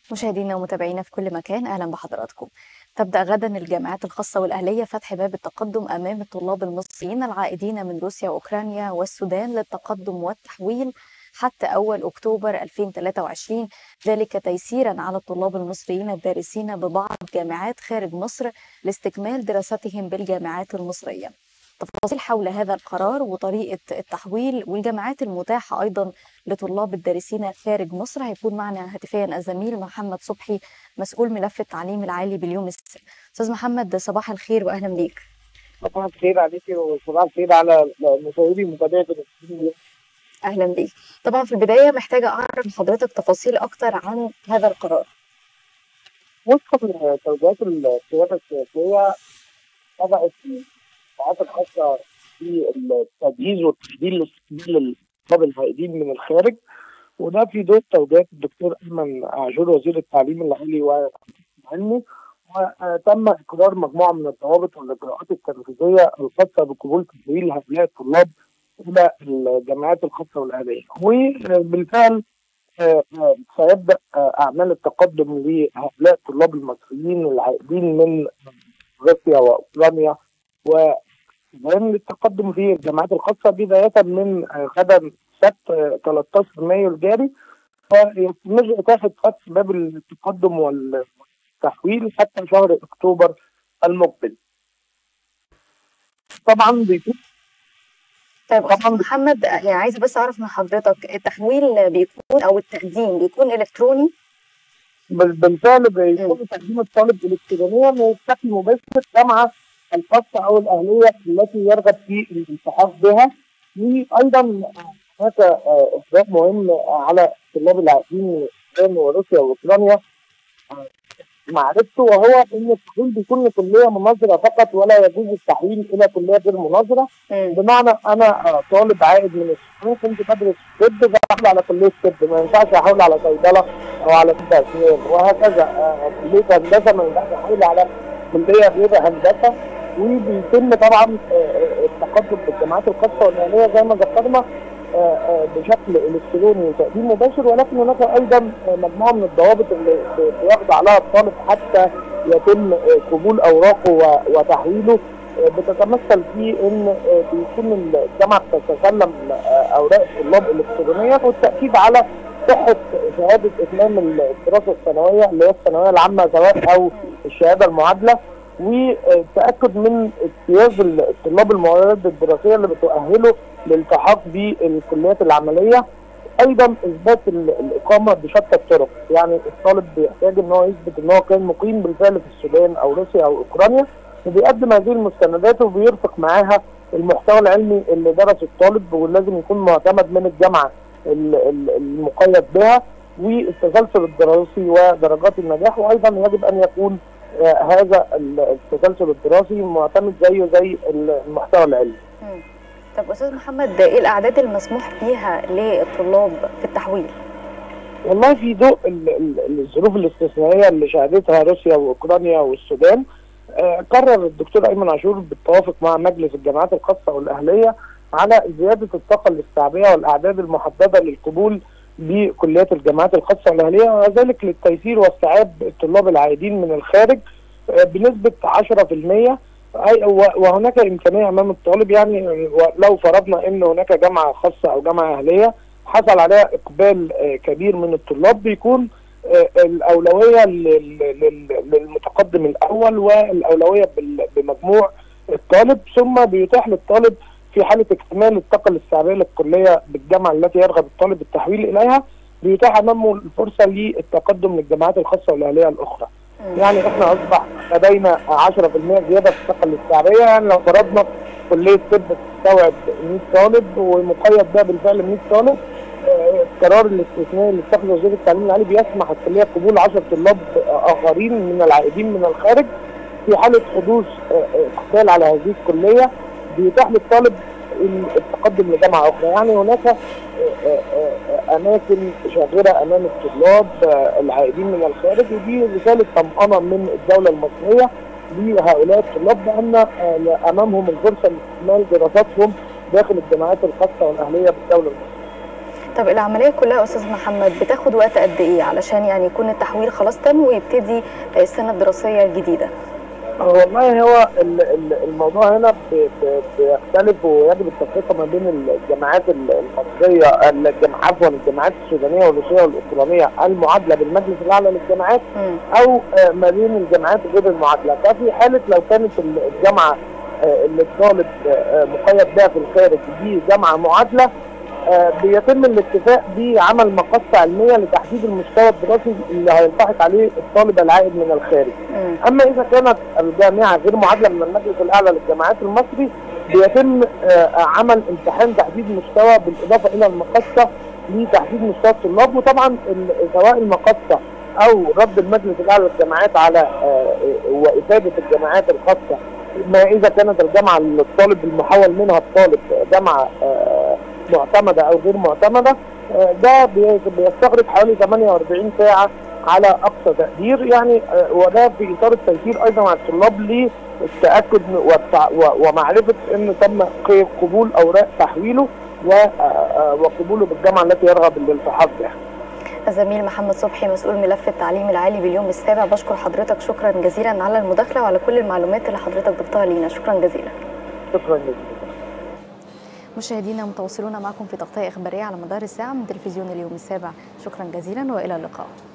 مشاهدينا ومتابعينا في كل مكان اهلا بحضراتكم. تبدا غدا الجامعات الخاصه والاهليه فتح باب التقدم امام الطلاب المصريين العائدين من روسيا واوكرانيا والسودان للتقدم والتحويل حتى اول اكتوبر 2023 ذلك تيسيرا على الطلاب المصريين الدارسين ببعض جامعات خارج مصر لاستكمال دراستهم بالجامعات المصريه. تفاصيل حول هذا القرار وطريقة التحويل والجامعات المتاحة أيضا لطلاب الدارسين خارج مصر هيكون معنا هاتفيا الزميل محمد صبحي مسؤول ملف التعليم العالي باليوم السابع أستاذ محمد صباح الخير وأهلا بيك صباح الخير عليكي وصباح الخير على مشاهدي متابعة أهلا بيك طبعا في البداية محتاجة أعرف من حضرتك تفاصيل أكتر عن هذا القرار وفقا لتوجيهات القيادة السياسية وضعت القطاعات الخاصه في التجهيز والتحضير لاستقبال الطلاب الفائزين من الخارج وده في ضوء توجيهات الدكتور ايمن عاشور وزير التعليم العالي والعلمي وتم اقرار مجموعه من الضوابط والاجراءات التنفيذيه الخاصه بقبول تحويل هؤلاء الطلاب الى الجامعات الخاصه والاهليه وبالفعل سيبدا اعمال التقدم لهؤلاء الطلاب المصريين العائدين من روسيا واوكرانيا و لان التقدم في الجامعات الخاصه بدايه من غدا سبت 13 مايو الجاري ويستمر اتاحه فتح باب التقدم والتحويل حتى شهر اكتوبر المقبل. طبعا بيكون طيب طبعا محمد يعني عايزه بس اعرف من حضرتك التحويل بيكون او التقديم بيكون الكتروني؟ بالفعل بيكون تقديم الطالب الكترونيا بشكل مباشر جامعه الخاصة أو الأهلية التي يرغب في الالتحاق بها وأيضا هناك إجراء مهم على الطلاب العائدين من السودان وروسيا وأوكرانيا معرفته وهو ان التحويل بيكون لكليه مناظره فقط ولا يجوز التحويل الى كليه غير مناظره بمعنى انا طالب عائد من السودان كنت بدرس طب بحول على كليه طب ما ينفعش احول على صيدله او على طب اسنان وهكذا كليه هندسه ما ينفعش احول على كليه غير هندسه وبيتم طبعا التقدم بالجامعات الخاصه والاهليه زي ما ذكرنا بشكل الكتروني وتقديم مباشر ولكن هناك ايضا مجموعه من الضوابط اللي بيخضع لها الطالب حتى يتم قبول اوراقه وتحويله بتتمثل في ان بيكون الجامعه بتتسلم اوراق الطلاب الكترونيا والتاكيد على صحه شهاده اتمام الدراسه الثانويه اللي هي الثانويه العامه سواء او الشهاده المعادله والتاكد من اجتياز الطلاب المواد الدراسيه اللي بتؤهله للالتحاق بالكليات العمليه ايضا اثبات الاقامه بشتى الطرق يعني الطالب بيحتاج ان هو يثبت ان هو كان مقيم بالفعل في السودان او روسيا او اوكرانيا وبيقدم هذه المستندات وبيرفق معاها المحتوى العلمي اللي درسه الطالب ولازم يكون معتمد من الجامعه المقيد بها والتسلسل الدراسي ودرجات النجاح وايضا يجب ان يكون هذا التسلسل الدراسي معتمد زيه زي المحتوى العلمي. طب استاذ محمد ايه الاعداد المسموح بيها للطلاب في التحويل؟ والله في ضوء الظروف الاستثنائيه اللي شهدتها روسيا واوكرانيا والسودان آه قرر الدكتور ايمن عاشور بالتوافق مع مجلس الجامعات الخاصه والاهليه على زياده الطاقه الاستيعابيه والاعداد المحدده للقبول بكليات الجامعات الخاصه والاهليه وذلك للتيسير واستيعاب الطلاب العائدين من الخارج بنسبه 10% وهناك امكانيه امام الطالب يعني لو فرضنا ان هناك جامعه خاصه او جامعه اهليه حصل عليها اقبال كبير من الطلاب بيكون الاولويه للمتقدم الاول والاولويه بمجموع الطالب ثم بيتاح للطالب في حاله اكتمال الطاقه الاستيعابيه للكليه بالجامعه التي يرغب الطالب التحويل اليها بيتاح امامه الفرصه للتقدم للجامعات الخاصه والاهليه الاخرى. يعني احنا اصبح لدينا 10% زياده في الطاقه الاستيعابيه يعني لو فرضنا كليه طب تستوعب 100 طالب ومقيد بها بالفعل 100 طالب القرار الاستثنائي اللي اتخذه وزير التعليم العالي بيسمح الكليه قبول 10 طلاب اخرين من العائدين من الخارج في حاله حدوث اقبال على هذه الكليه بيتاح للطالب التقدم لجامعه اخرى يعني هناك اماكن شاغره امام الطلاب العائدين من الخارج ودي رساله طمانه من الدوله المصريه لهؤلاء الطلاب بان امامهم الفرصه لاستكمال دراساتهم داخل الجامعات الخاصه والاهليه بالدوله المصريه. طب العمليه كلها يا استاذ محمد بتاخد وقت قد ايه علشان يعني يكون التحويل خلاص تم ويبتدي السنه الدراسيه الجديده والله هو ال- ال- الموضوع هنا ب- ب- بيختلف ويجب التفرقه ما بين الجامعات ال- المصريه الجم- عفوا الجامعات السودانيه والروسيه والاوكرانيه المعادله بالمجلس الاعلى للجامعات مم. او آه، ما بين الجامعات غير المعادله ففي حاله لو كانت ال- الجامعه آه، اللي الطالب آه، مقيد بها في الخارج دي جامعه معادله آه، بيتم الاتفاق بعمل مقصه علميه لتحديد المستوى الدراسي اللي هيلتحق عليه الطالب العائد من الخارج. مم. اما اذا كانت الجامعه غير معادله من المجلس الاعلى للجامعات المصري بيتم آه، عمل امتحان تحديد مستوى بالاضافه الى المقصه لتحديد مستوى الطلاب وطبعا ال- سواء المقصه او رد المجلس الاعلى للجامعات على آه، وافاده الجامعات الخاصه ما اذا كانت الجامعه اللي الطالب المحول منها الطالب جامعه آه، معتمده او غير معتمده آه، ده بي- بيستغرق حوالي 48 ساعه على اقصى تقدير يعني آه، وده في اطار التيسير ايضا على الطلاب للتاكد والتع- و- ومعرفه ان تم ق- قبول اوراق تحويله و- آه، آه، وقبوله بالجامعه التي يرغب الالتحاق بها. الزميل محمد صبحي مسؤول ملف التعليم العالي باليوم السابع بشكر حضرتك شكرا جزيلا على المداخله وعلى كل المعلومات اللي حضرتك ضفتها لينا شكرا جزيلا شكرا جزيلا. مشاهدينا متواصلون معكم في تغطيه اخباريه على مدار الساعه من تلفزيون اليوم السابع شكرا جزيلا والى اللقاء